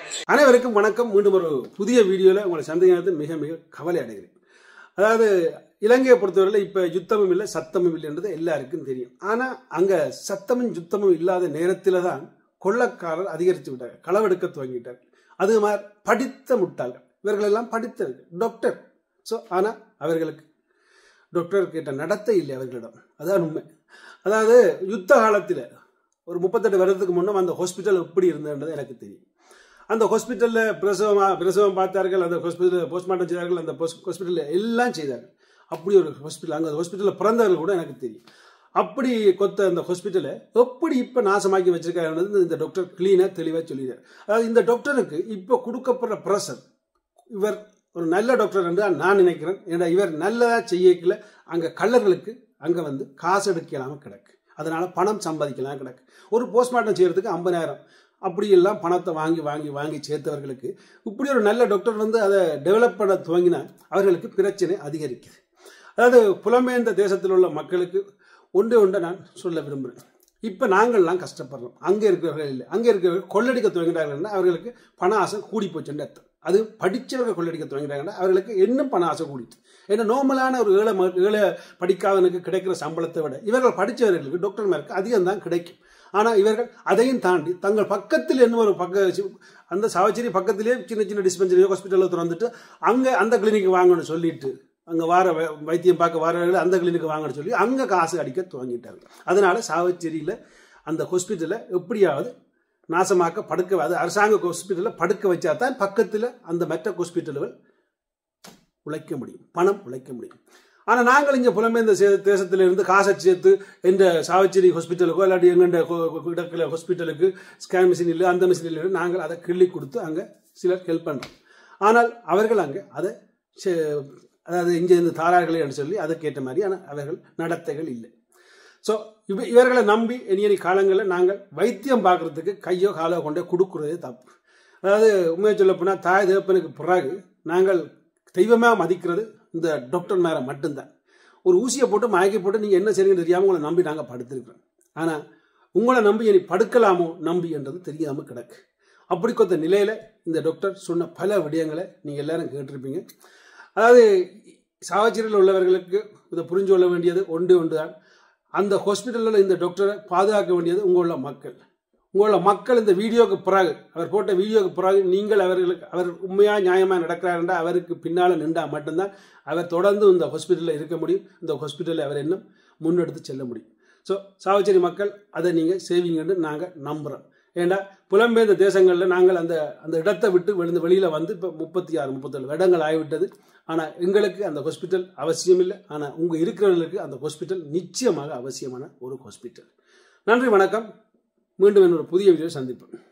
அனைவருக்கும் வணக்கம் மீண்டும் ஒரு புதிய வீடியோவில் உங்களை சந்தேகத்தை மிக மிக கவலை அடைகிறேன் அதாவது இலங்கையை பொறுத்தவரையில் இப்போ யுத்தமும் இல்லை சத்தமும் இல்லைன்றது எல்லாருக்கும் தெரியும் ஆனால் அங்கே சத்தமும் யுத்தமும் இல்லாத நேரத்தில் தான் கொள்ளக்காரர் அதிகரித்து விட்டார் களவெடுக்க துவங்கிட்டார் அது மாதிரி படித்த முட்டாள்கள் இவர்களெல்லாம் படித்தவர்கள் டாக்டர் ஸோ ஆனால் அவர்களுக்கு டாக்டர் கேட்ட நடத்தை இல்லை அவர்களிடம் அதான் உண்மை அதாவது யுத்த காலத்தில் ஒரு முப்பத்தெட்டு வருடத்துக்கு முன்னம் அந்த ஹாஸ்பிட்டல் எப்படி இருந்ததுன்றது எனக்கு தெரியும் அந்த ஹாஸ்பிட்டலில் பிரசவமா பிரசவம் பார்த்தார்கள் அந்த ஹாஸ்பிட்டலில் போஸ்ட்மார்ட்டம் செய்தார்கள் அந்த ஹாஸ்பிட்டலில் எல்லாம் செய்தார்கள் அப்படி ஒரு ஹாஸ்பிட்டல் அங்கே ஹாஸ்பிட்டலில் பிறந்தவர்கள் கூட எனக்கு தெரியும் அப்படி கொத்த அந்த ஹாஸ்பிட்டலை எப்படி இப்போ நாசமாக்கி வச்சிருக்காருன்றது இந்த டாக்டர் கிளீனாக தெளிவாக சொல்லிடுறார் அதாவது இந்த டாக்டருக்கு இப்போ கொடுக்கப்படுற ப்ரெஷர் இவர் ஒரு நல்ல டாக்டர் என்று நான் நினைக்கிறேன் ஏன்னா இவர் நல்லதாக செய்யக்கல அங்கே கள்ளர்களுக்கு அங்கே வந்து காசு எடுக்கலாமல் கிடக்கு அதனால பணம் சம்பாதிக்கலாம் கிடக்கு ஒரு போஸ்ட்மார்ட்டம் செய்யறதுக்கு ஐம்பதாயிரம் அப்படி எல்லாம் பணத்தை வாங்கி வாங்கி வாங்கி சேர்த்தவர்களுக்கு இப்படி ஒரு நல்ல டாக்டர் வந்து அதை டெவலப் பண்ண துவங்கினா அவர்களுக்கு பிரச்சனை அதிகரிக்குது அதாவது புலம்பெயர்ந்த தேசத்தில் உள்ள மக்களுக்கு ஒன்றே ஒன்றை நான் சொல்ல விரும்புகிறேன் இப்போ நாங்கள்லாம் கஷ்டப்படுறோம் அங்கே இருக்கிறவர்கள் இல்லை அங்கே இருக்கிறவர்கள் கொள்ளடிக்க துவங்கிட்டாங்கன்னா அவர்களுக்கு பண ஆசை கூடி போச்சுன்னு அர்த்தம் அது படித்தவர்கள் கொள்ளடிக்க துவங்கிட்டாங்கன்னா அவர்களுக்கு இன்னும் பண ஆசை கூடிட்டு ஏன்னா நார்மலான ஒரு ஏழை ம- ஏழை படிக்காதவனுக்கு கிடைக்கிற சம்பளத்தை விட இவர்கள் படித்தவர்களுக்கு டாக்டர்மாருக்கு அதிகம் தான் கிடைக்கும் ஆனால் இவர்கள் அதையும் தாண்டி தங்கள் பக்கத்தில் என்ன ஒரு பக்க அந்த சாவச்சேரி பக்கத்திலே சின்ன சின்ன டிஸ்பென்சரி ஹாஸ்பிட்டலில் திறந்துட்டு அங்கே அந்த கிளினிக் வாங்கணும்னு சொல்லிட்டு அங்கே வார வை- வைத்தியம் பார்க்க வரவர்கள் அந்த கிளினிக் வாங்கன்னு சொல்லி அங்கே காசு அடிக்க துவங்கிட்டாங்க அதனால சாவச்சேரியில் அந்த ஹாஸ்பிட்டலை எப்படியாவது நாசமாக்க படுக்க அது அரசாங்க ஹாஸ்பிட்டலில் படுக்க வச்சா தான் பக்கத்தில் அந்த மற்ற ஹாஸ்பிட்டல்கள் உழைக்க முடியும் பணம் உழைக்க முடியும் ஆனால் நாங்கள் இங்கே புலம்பெயர்ந்த சே- தேசத்துல இருந்து காசை சேர்த்து இந்த சாவச்சேரி ஹாஸ்பிட்டலுக்கோ இல்லாட்டி எங்கண்ட இடத்துல ஹாஸ்பிட்டலுக்கு ஸ்கேன் மிஷின் இல்லை அந்த மிஷின் இல்லை நாங்கள் அதை கிள்ளி கொடுத்து அங்கே சிலர் ஹெல்ப் பண்ணுறோம் ஆனால் அவர்கள் அங்கே அதை செ- அதாவது இங்கே இருந்து தாரார்களே என்று சொல்லி அதுக்கேற்ற மாதிரியான அவர்கள் நடத்தைகள் இல்லை ஸோ இவ இவர்களை நம்பி இனி காலங்களில் நாங்கள் வைத்தியம் பார்க்கறதுக்கு கையோ காலோ கொண்டே கொடுக்குறதே தப்பு அதாவது உண்மையை சொல்ல போனால் தாய் தகப்பனுக்கு பிறகு நாங்கள் தெய்வமாக மதிக்கிறது இந்த டாக்டர் மேலே மட்டும்தான் ஒரு ஊசியை போட்டு மயக்கி போட்டு நீங்கள் என்ன செய்றீங்கன்னு தெரியாமல் உங்களை நம்பி நாங்கள் படுத்திருக்கிறோம் ஆனால் உங்களை நம்பி இனி படுக்கலாமோ நம்பி என்றது தெரியாமல் கிடக்கு அப்படி கொத்த நிலையில் இந்த டாக்டர் சொன்ன பல விடயங்களை நீங்கள் எல்லாரும் கேட்டிருப்பீங்க அதாவது சாவச்சேரியில் உள்ளவர்களுக்கு இதை புரிஞ்சு கொள்ள வேண்டியது ஒன்று ஒன்று தான் அந்த ஹாஸ்பிட்டலில் இந்த டாக்டரை பாதுகாக்க வேண்டியது உங்களுள்ள மக்கள் உங்களோட மக்கள் இந்த வீடியோக்கு பிறகு அவர் போட்ட வீடியோக்கு பிறகு நீங்கள் அவர்களுக்கு அவர் உண்மையாக நியாயமாக நடக்கிறாருன்றா அவருக்கு பின்னால் நின்றா மட்டும்தான் அவர் தொடர்ந்து இந்த ஹாஸ்பிட்டலில் இருக்க முடியும் இந்த ஹாஸ்பிட்டலில் அவர் இன்னும் முன்னெடுத்து செல்ல முடியும் ஸோ சாவச்சேரி மக்கள் அதை நீங்கள் சேவிங்கன்னு நாங்கள் நம்புகிறோம் ஏண்டா புலம்பெயர்ந்த தேசங்களில் நாங்கள் அந்த அந்த இடத்தை விட்டு விழுந்து வெளியில் வந்து இப்போ முப்பத்தி ஆறு முப்பத்தேழு வருடங்கள் ஆகிவிட்டது ஆனால் எங்களுக்கு அந்த ஹாஸ்பிட்டல் அவசியம் இல்லை ஆனால் உங்கள் இருக்கிறவர்களுக்கு அந்த ஹாஸ்பிட்டல் நிச்சயமாக அவசியமான ஒரு ஹாஸ்பிட்டல் நன்றி வணக்கம் மீண்டும் இன்னொரு புதிய வீடியோ சந்திப்போம்